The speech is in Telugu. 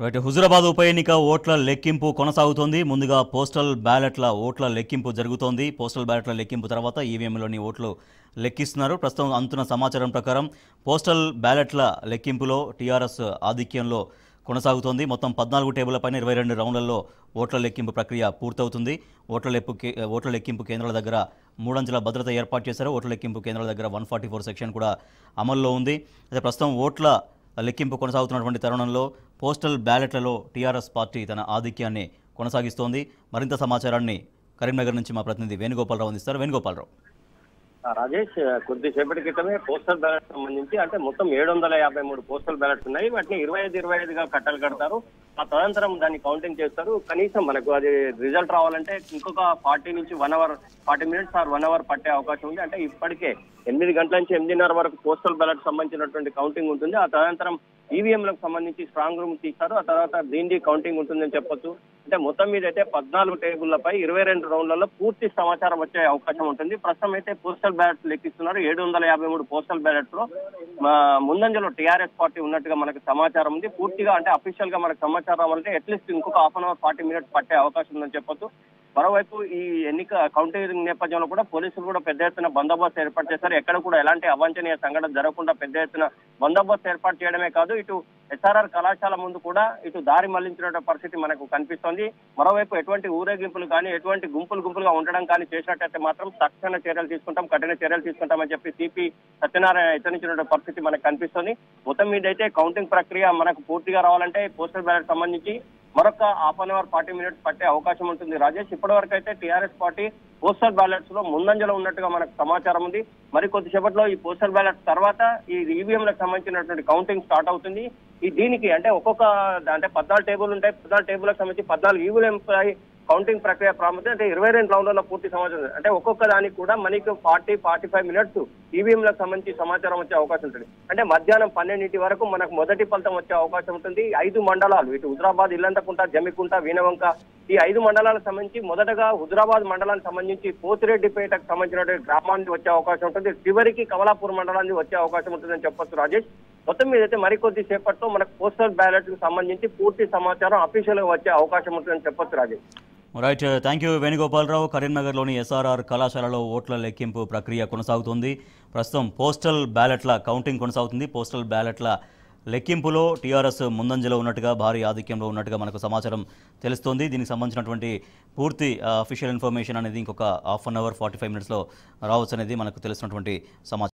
రైట్ హుజురాబాద్ ఉప ఎన్నిక ఓట్ల లెక్కింపు కొనసాగుతోంది ముందుగా పోస్టల్ బ్యాలెట్ల ఓట్ల లెక్కింపు జరుగుతోంది పోస్టల్ బ్యాలెట్ల లెక్కింపు తర్వాత ఈవీఎంలోని ఓట్లు లెక్కిస్తున్నారు ప్రస్తుతం అందుతున్న సమాచారం ప్రకారం పోస్టల్ బ్యాలెట్ల లెక్కింపులో టీఆర్ఎస్ ఆధిక్యంలో కొనసాగుతోంది మొత్తం పద్నాలుగు టేబుళ్ల పైన ఇరవై రెండు రౌండ్లలో ఓట్ల లెక్కింపు ప్రక్రియ పూర్తవుతుంది ఓట్ల లెక్కు కే- ఓట్ల లెక్కింపు కేంద్రాల దగ్గర మూడంచెల భద్రత ఏర్పాటు చేశారు ఓట్ల లెక్కింపు కేంద్రాల దగ్గర వన్ ఫార్టీ ఫోర్ సెక్షన్ కూడా అమల్లో ఉంది అయితే ప్రస్తుతం ఓట్ల లెక్కింపు కొనసాగుతున్నటువంటి తరుణంలో పోస్టల్ బ్యాలెట్లలో టీఆర్ఎస్ పార్టీ తన ఆధిక్యాన్ని కొనసాగిస్తోంది మరింత సమాచారాన్ని కరీంనగర్ నుంచి మా ప్రతినిధి వేణుగోపాలరావు అందిస్తారు వేణుగోపాలరావు ఆ, రాజేష్ కొద్దిసేపటి క్రితమే పోస్టల్ బ్యాలెట్ సంబంధించి అంటే మొత్తం ఏడు వందల యాభై మూడు పోస్టల్ బ్యాలెట్స్ ఉన్నాయి వాటిని ఇరవై ఐదు ఇరవై ఐదుగా కట్టలు కడతారు ఆ తదనంతరం దాన్ని కౌంటింగ్ చేస్తారు కనీసం మనకు అది రిజల్ట్ రావాలంటే ఇంకొక ఫార్టీ నుంచి one hour forty minutes or one hour పట్టే అవకాశం ఉంది అంటే ఇప్పటికే ఎనిమిది గంటల నుంచి ఎనిమిదిన్నర వరకు పోస్టల్ బ్యాలెట్ సంబంధించినటువంటి కౌంటింగ్ ఉంటుంది ఆ తదనంతరం ఈవీఎంలకు సంబంధించి స్ట్రాంగ్ రూమ్ తీస్తారు ఆ తర్వాత దీనికి కౌంటింగ్ ఉంటుందని చెప్పొచ్చు అంటే మొత్తం మీద అయితే పద్నాలుగు టేబుళ్లపై ఇరవై రెండు రౌండ్లలో పూర్తి సమాచారం వచ్చే అవకాశం ఉంటుంది ప్రస్తుతం అయితే పోస్టల్ బ్యాలెట్స్ లెక్కిస్తున్నారు ఏడు వందల యాభై మూడు పోస్టల్ బ్యాలెట్స్ లో మా ముందంజలో టీఆర్ఎస్ పార్టీ ఉన్నట్టుగా మనకు సమాచారం ఉంది పూర్తిగా అంటే అఫీషియల్ గా మనకు సమాచారం రావాలంటే అట్లీస్ట్ ఇంకొక half an hour forty minutes పట్టే అవకాశం ఉందని చెప్పొచ్చు మరోవైపు ఈ ఎన్నిక కౌంటింగ్ నేపథ్యంలో కూడా పోలీసులు కూడా పెద్ద ఎత్తున బందోబస్తు ఏర్పాటు చేశారు ఎక్కడ కూడా ఎలాంటి అవాంఛనీయ సంఘటన జరగకుండా పెద్ద ఎత్తున బందోబస్తు ఏర్పాటు చేయడమే కాదు ఇటు ఎస్ఆర్ఆర్ కళాశాల ముందు కూడా ఇటు దారి మళ్లించిన పరిస్థితి మనకు కనిపిస్తోంది మరోవైపు ఎటువంటి ఊరేగింపులు కానీ ఎటువంటి గుంపులు గుంపులుగా ఉండడం కానీ చేసినట్టయితే మాత్రం తక్షణ చర్యలు తీసుకుంటాం కఠిన చర్యలు తీసుకుంటామని చెప్పి సిపి సత్యనారాయణ హెచ్చరించిన పరిస్థితి మనకు కనిపిస్తోంది మొత్తం మీద అయితే కౌంటింగ్ ప్రక్రియ మనకు పూర్తిగా రావాలంటే పోస్టల్ బ్యాలెట్ సంబంధించి మరొక half an hour forty minutes పట్టే అవకాశం ఉంటుంది రాజేష్ ఇప్పటి వరకు అయితే టీఆర్ఎస్ పార్టీ పోస్టల్ బ్యాలెట్స్ లో ముందంజలో ఉన్నట్టుగా మనకు సమాచారం ఉంది మరి కొద్దిసేపట్లో ఈ పోస్టల్ బ్యాలెట్స్ తర్వాత ఈ ఈవీఎంలకు సంబంధించినటువంటి కౌంటింగ్ స్టార్ట్ అవుతుంది ఈ దీనికి అంటే ఒక్కొక్క అంటే పద్నాలుగు టేబుల్ ఉంటాయి పద్నాలుగు టేబుల్కి సంబంధించి పద్నాలుగు ఈవీఎం కౌంటింగ్ ప్రక్రియ ప్రారంభం అంటే ఇరవై రెండు రౌండ్లలో పూర్తి సమాచారం ఉంది. అంటే ఒక్కొక్క దానికి కూడా మనకి ఫార్టీ ఫార్టీ ఫైవ్ మినిట్స్ ఈవీఎంలకు సంబంధించి సమాచారం వచ్చే అవకాశం ఉంటుంది అంటే మధ్యాహ్నం పన్నెండింటి వరకు మనకు మొదటి ఫలితం వచ్చే అవకాశం ఉంటుంది ఐదు మండలాలు ఇటు హుజరాబాద్ ఇల్లంతకుంట జమ్మికుంట వీణవంక ఈ ఐదు మండలాలకు సంబంధించి మొదటగా హుజరాబాద్ మండలానికి సంబంధించి పోతిరెడ్డిపేటకు సంబంధించినటువంటి గ్రామానికి వచ్చే అవకాశం ఉంటుంది చివరికి కమలాపూర్ మండలానికి వచ్చే అవకాశం ఉంటుందని చెప్పొచ్చు రాజేష్ మొత్తం మీద అయితే మరికొద్ది సేపట్లో మనకు పోస్టల్ బ్యాలెట్ కు సంబంధించి పూర్తి సమాచారం అఫీషియల్ గా వచ్చే అవకాశం ఉంటుందని చెప్పొచ్చు Rajesh right thank you Venugopalarao కరీంనగర్లోని ఎస్ఆర్ఆర్ కళాశాలలో ఓట్ల లెక్కింపు ప్రక్రియ కొనసాగుతోంది ప్రస్తుతం పోస్టల్ బ్యాలెట్ల కౌంటింగ్ కొనసాగుతుంది పోస్టల్ బ్యాలెట్ల లెక్కింపులో టీఆర్ఎస్ ముందంజలో ఉన్నట్టుగా భారీ ఆధిక్యంలో ఉన్నట్టుగా మనకు సమాచారం తెలుస్తోంది దీనికి సంబంధించినటువంటి పూర్తి అఫీషియల్ ఇన్ఫర్మేషన్ అనేది ఇంకొక half an hour forty five మినిట్స్లో రావచ్చు అనేది మనకు తెలిసినటువంటి సమాచారం